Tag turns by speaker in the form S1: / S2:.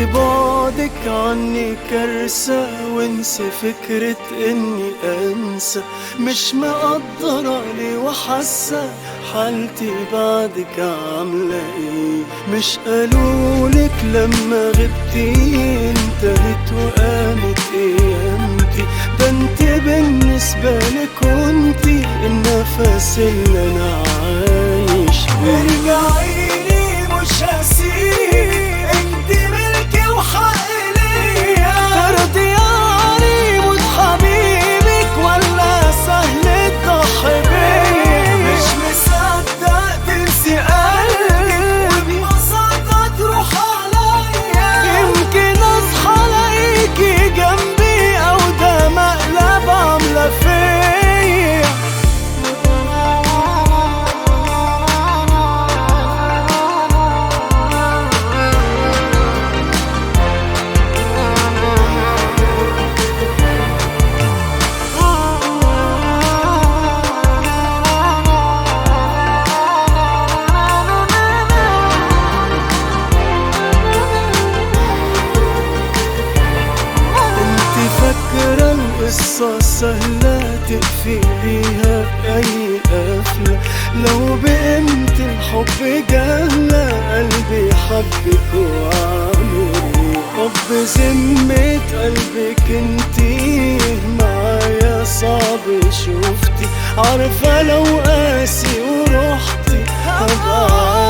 S1: بعدك عني كارثة وانسى فكرة اني انسى مش مقدرة ليه وحاسة حالتي بعدك عاملة ايه مش قالولك لما غبتي انتهت وقامت ايامتي ده انت بالنسبة لي كنتي النفس اللي انا عايش بيه
S2: ارجعيلي مش هسيبك انت ملكي وحق ليا
S1: ترضي يعني موت حبيبك ولا سهل تضحي بيا
S2: مش مصدق تنسي قلبي وببساطة تروح عليا
S1: يمكن اصحى الاقيكي جنبي او ده مقلب عامله فيا انت فاكرة القصة سهلة تقفليها بأي قفلة لو بقيمة الحب جهلة قلبي حبك وعامل حب ذمة قلبك انتي معايا صعب شفتي عارفة لو قاسي ورحتي هبقى